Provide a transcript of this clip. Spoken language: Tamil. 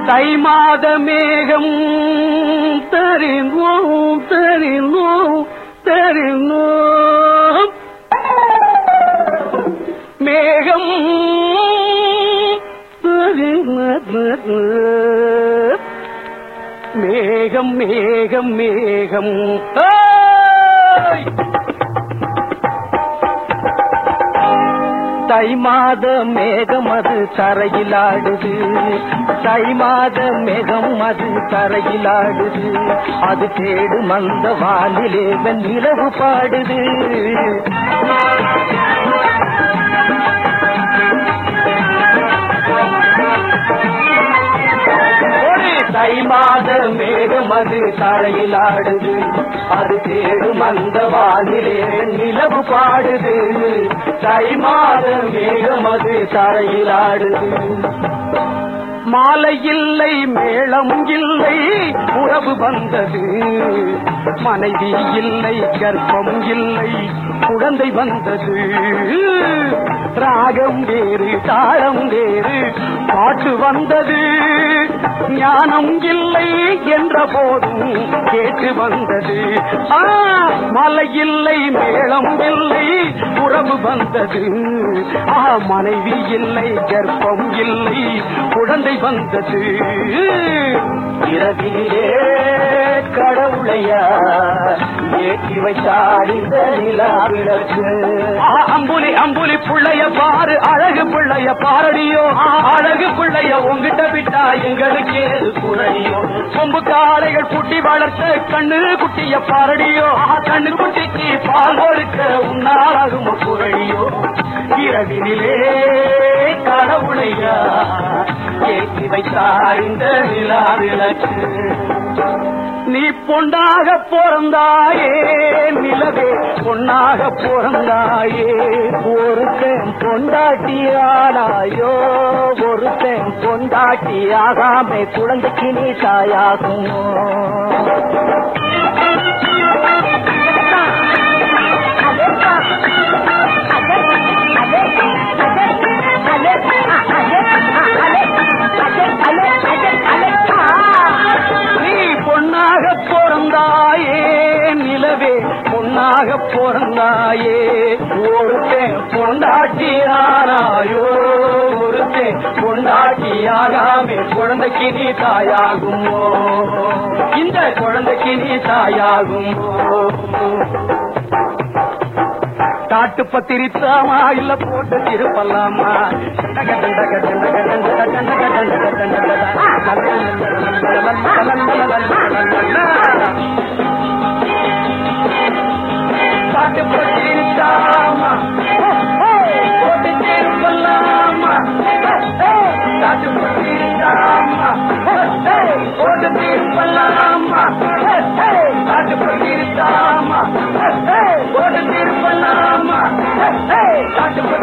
தை மாத மேகம் தரினோம் தரினோம் தரினோம் மேகம் மேகம் மேகம் மேகம் ஏய்! தை மாத மேகம் அது தரையில் ஆடுது தை மாத மேகம் அது தரையில் ஆடுது அது தேடு மந்த வானிலே நிலவு பாடுது ஒரு தை மாத மேகம் அது தரையில் ஆடுது அது தேடு மந்த வானிலே நிலவு பாடுது தை மாத மேகம் அது தரையில் ஆடுது மாலை இல்லை மேளம் இல்லை உறவு வந்தது மனைவி இல்லை கர்ப்பம் இல்லை குழந்தை வந்தது ராகம் வேறு தாளம் வேறு பாட்டு வந்தது ஞானம் இல்லை என்ற போதும் கேட்டு வந்தது ஆ, மலை இல்லை மேளம் இல்லை உறவு வந்தது ஆ மனைவி இல்லை கர்ப்பம் இல்லை குழந்தை வந்தது இரவிலே கடவுளையா ஏற்றி வைத்தார் இந்த நிலா விளக்கு அம்புலி அம்புலி புள்ளைய பாரு அழகு பிள்ளைய பாரடியோ ஆ, அழகு பிள்ளைய உங்கிட்ட விட்டா எங்களுக்கு ஏது குறையோ கொம்பு காளைகள் குட்டி வளர்த்த கண்ணு குட்டிய பாரடியோ ஆ, கண்ணு குட்டிக்கு பால் கொடுக்க உன்னாகும் குறையோ இரவினிலே கடவுளையா ஏற்றி வைத்தார் இந்த நிலா விளக்கு நீ பொண்டாக பிறந்தாயே நிலவே பொன்னாக பிறந்தாயே ஒருத்தன் பொண்டாட்டியானாயோ ஒருத்தன் பொண்டாட்டியாகாம குழந்தைக்கு நீ தாயாகுமோ நீ பொன்னாக பிறந்தாயே நிலவே பொன்னாக பிறந்தாயே ஒருத்தன் பொண்டாட்டியானாயோ ஒருத்தன் பொண்டாட்டியாகாமே குழந்தைக்கு நீ தாயாகுமோ இந்த குழந்தைக்கு நீ தாயாகுமோ காட்டு பத்திரித்தாமா இல்ல போட்டு திருப்பலாமா காட்டு பத்திரித்தாமா போட்டு திருப்பலாமா காட்டு பத்திரித்தாமா போட்டு திருப்பலாமா காட்டு பத்திரித்தாமா போட்டு திருப்பலாமா காட்டு